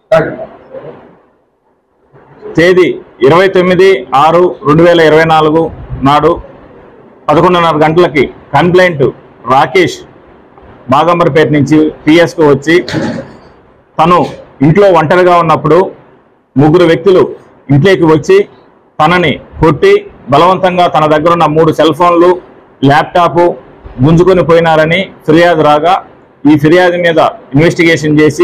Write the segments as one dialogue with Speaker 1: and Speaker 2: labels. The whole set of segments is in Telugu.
Speaker 1: తేదీ ఇరవై తొమ్మిది ఆరు రెండు వేల ఇరవై నాలుగు నాడు పదకొండున్నర గంటలకి కంప్లైంట్ రాకేష్ బాగంబర్పేట నుంచి పిఎస్కు వచ్చి తను ఇంట్లో ఒంటరిగా ఉన్నప్పుడు ముగ్గురు వ్యక్తులు ఇంట్లోకి వచ్చి తనని కొట్టి బలవంతంగా తన దగ్గర ఉన్న మూడు సెల్ ఫోన్లు ల్యాప్టాప్ గుంజుకొని పోయినారని ఫిర్యాదు రాగా ఈ ఫిర్యాదు మీద ఇన్వెస్టిగేషన్ చేసి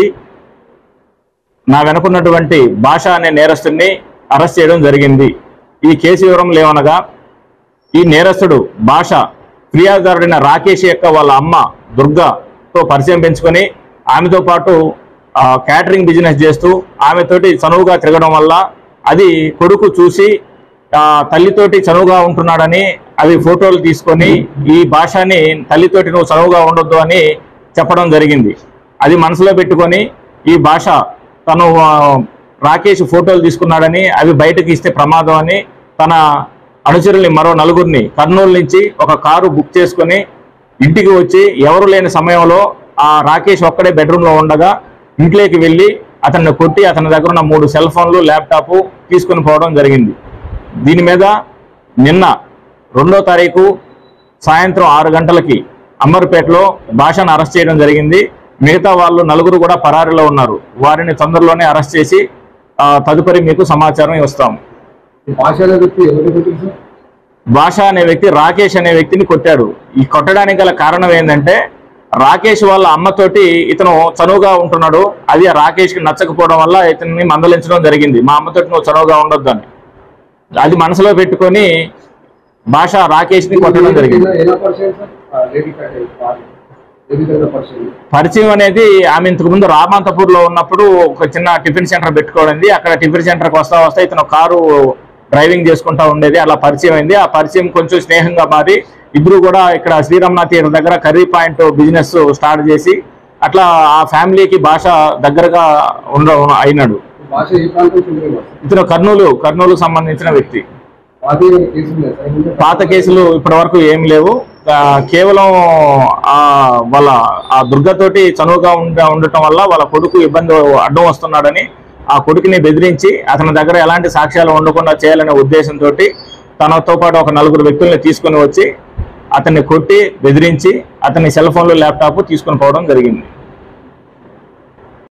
Speaker 1: నా వెనుకున్నటువంటి భాష అనే నేరస్తుడిని అరెస్ట్ చేయడం జరిగింది ఈ కేసు వివరంలో ఏమనగా ఈ నేరస్తుడు భాష ఫిర్యాదుదారుడైన రాకేష్ యొక్క వాళ్ళ అమ్మ దుర్గతో పరిచయం పెంచుకొని ఆమెతో పాటు ఆ, క్యాటరింగ్ బిజినెస్ చేస్తూ ఆమెతోటి చనువుగా తిరగడం వల్ల అది కొడుకు చూసి ఆ, తల్లితోటి చనువుగా ఉంటున్నాడని అవి ఫోటోలు తీసుకొని ఈ భాషని తల్లితోటి నువ్వు చనువుగా ఉండొద్దు అని చెప్పడం జరిగింది అది మనసులో పెట్టుకొని ఈ భాష తను ఆ, రాకేష్ ఫోటోలు తీసుకున్నాడని అవి బయటకు ఇస్తే ప్రమాదం అని తన అనుచరుల్ని మరో నలుగురిని కర్నూలు నుంచి ఒక కారు బుక్ చేసుకొని ఇంటికి వచ్చి ఎవరు లేని సమయంలో ఆ రాకేష్ ఒక్కడే బెడ్రూమ్లో ఉండగా ఇంట్లోకి వెళ్ళి అతన్ని కొట్టి అతని దగ్గర ఉన్న మూడు సెల్ ఫోన్లు ల్యాప్టాప్ తీసుకొని పోవడం జరిగింది దీని మీద నిన్న రెండో తారీఖు సాయంత్రం ఆరు గంటలకి అంబర్పేటలో భాషను అరెస్ట్ చేయడం జరిగింది మిగతా వాళ్ళు నలుగురు కూడా పరారీలో ఉన్నారు వారిని తొందరలోనే అరెస్ట్ చేసి ఆ, తదుపరి మీకు సమాచారం ఇస్తాం
Speaker 2: భాషల వ్యక్తి ఎవరు కొట్టింది సార్
Speaker 1: భాష అనే వ్యక్తి రాకేష్ అనే వ్యక్తిని కొట్టాడు ఈ కొట్టడానికి గల కారణం ఏంటంటే రాకేష్ వాళ్ళ అమ్మతోటి ఇతను చనువుగా ఉంటున్నాడు అది ఆ రాకేష్కి నచ్చకపోవడం వల్ల ఇతన్ని మందలించడం జరిగింది మా అమ్మతోటి నువ్వు చనువుగా ఉండొద్దు అని అది మనసులో పెట్టుకొని భాష రాకేష్ని కొట్టడం జరిగింది
Speaker 2: ఎలా పరిచయం సార్ ఆ, లేడీ క్యాటరింగ్ ఏ విధంగా పరిచయం
Speaker 1: పరిచయం అనేది ఆమె ఇంతకు ముందు రామంతపూర్ లో ఉన్నప్పుడు ఒక చిన్న టిఫిన్ సెంటర్ పెట్టుకోవడింది అక్కడ టిఫిన్ సెంటర్ కి వస్తా వస్తా ఇతను కారు డ్రైవింగ్ చేసుకుంటా ఉండేది అలా పరిచయం అయింది ఆ పరిచయం కొంచెం స్నేహంగా మారి ఇద్దరు కూడా ఇక్కడ శ్రీరామనాథ్ థియేటర్ దగ్గర కర్రీ పాయింట్ బిజినెస్ స్టార్ట్ చేసి అట్లా ఆ ఫ్యామిలీకి భాష దగ్గరగా ఉండ అయినాడు
Speaker 2: భాష ఏ ప్రాంతం చెందిన
Speaker 1: ఇతను కర్నూలు కర్నూలుకు సంబంధించిన వ్యక్తి
Speaker 2: పాత కేసు ఉన్నాయి సార్ ముందు
Speaker 1: పాత కేసులు ఇప్పటి వరకు ఏం లేవు ఆ, కేవలం ఆ వాళ్ళ ఆ దుర్గతోటి చనువుగా ఉండ ఉండటం వల్ల వాళ్ళ కొడుకు ఇబ్బంది అడ్డం వస్తున్నాడని ఆ కొడుకుని బెదిరించి అతని దగ్గర ఎలాంటి సాక్ష్యాలు ఉండకుండా చేయాలనే ఉద్దేశంతో తనతో పాటు ఒక నలుగురు వ్యక్తుల్ని తీసుకొని వచ్చి అతన్ని కొట్టి బెదిరించి అతని సెల్ ఫోన్లు ల్యాప్టాప్ తీసుకొని పోవడం జరిగింది